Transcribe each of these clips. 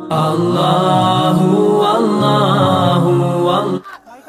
അല്ലാഹു അല്ലാഹു അല്ലാഹു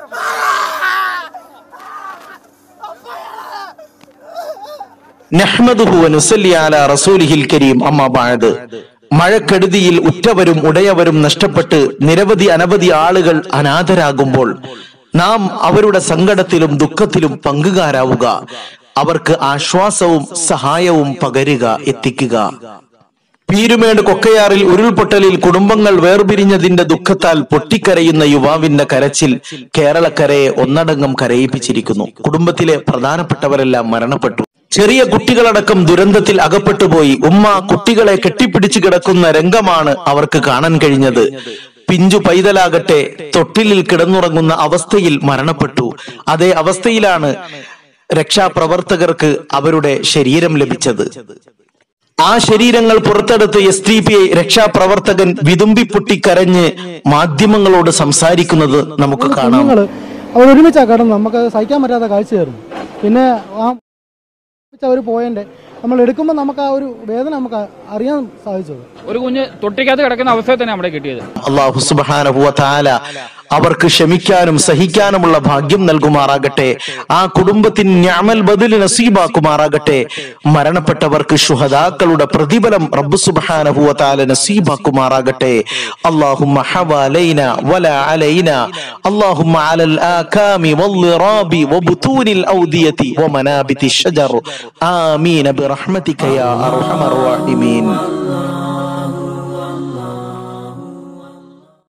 നഹ്മദുഹു വനുസല്ലി അലാ റസൂലിഹിൽ കരീം അമ്മാ ബഅദ് മഴക്കെടുതിയിൽ ഉറ്റവരും ഉടയവരും നഷ്ടപ്പെട്ട് നിരവധി അനവധി ആളുകൾ അനാഥരാകുമ്പോൾ നാം അവരുടെ സങ്കടത്തിലും ദുഃഖത്തിലും പങ്കുകാരാവുക അവർക്ക് ആശ്വാസവും സഹായവും പകരുക എത്തിക്കുക പീരുമേട് കൊക്കയാറിൽ ഉരുൾപൊട്ടലിൽ കുടുംബങ്ങൾ വേർപിരിഞ്ഞതിന്റെ ദുഃഖത്താൽ പൊട്ടിക്കരയുന്ന യുവാവിന്റെ കരച്ചിൽ കേരളക്കരയെ ഒന്നടങ്കം കരയിപ്പിച്ചിരിക്കുന്നു കുടുംബത്തിലെ പ്രധാനപ്പെട്ടവരെല്ലാം മരണപ്പെട്ടു ചെറിയ കുട്ടികളടക്കം ദുരന്തത്തിൽ അകപ്പെട്ടുപോയി ഉമ്മ കുട്ടികളെ കെട്ടിപ്പിടിച്ചു കിടക്കുന്ന രംഗമാണ് അവർക്ക് കാണാൻ കഴിഞ്ഞത് പിഞ്ചു പൈതലാകട്ടെ തൊട്ടിലിൽ കിടന്നുറങ്ങുന്ന അവസ്ഥയിൽ മരണപ്പെട്ടു അതേ അവസ്ഥയിലാണ് രക്ഷാപ്രവർത്തകർക്ക് അവരുടെ ശരീരം ലഭിച്ചത് ആ ശരീരങ്ങൾ പുറത്തെടുത്ത് എസ് ടി പി ഐ രക്ഷാപ്രവർത്തകൻ വിതുമ്പിപ്പൊട്ടി കരഞ്ഞ് മാധ്യമങ്ങളോട് സംസാരിക്കുന്നത് നമുക്ക് കാണാം കുഞ്ഞുങ്ങൾ അവർ ഒരുമിച്ചാ കിടന്നു നമുക്ക് സഹിക്കാൻ പറ്റാത്ത കാഴ്ചയായിരുന്നു പിന്നെ ആ അവർ പോയതിൻ്റെ നമ്മൾ എടുക്കുമ്പോൾ നമുക്ക് ആ ഒരു വേദന നമുക്ക് അറിയാൻ സാധിച്ചത് ഒരു കുഞ്ഞ് തൊട്ടിക്കകത്ത് കിടക്കുന്ന അവസ്ഥയിൽ തന്നെ നമ്മുടെ കിട്ടിയത് അള്ളാഹു സുബ്ഹാനഹു വ തആല അവർക്ക് ക്ഷമിക്കാനും സഹിക്കാനുമുള്ള ഭാഗ്യം നൽകുമാറാകട്ടെ ആ കുടുംബത്തിന് ഞാമൽ ബദൽ നസീബാക്കുമാറാകട്ടെ മരണപ്പെട്ടവർക്ക് ശുഹദാക്കളുടെ പ്രതിഫലം റബ്ബ് സുബ്ഹാനഹു വ തആല നസീബാക്കുമാറാകട്ടെ അല്ലാഹുമ്മ ഹവാലൈന വല അലൈന اللهم على الآكام والضراب وبطون الأودية ومنابت الشجر آمين برحمتك يا أرحم الراحمين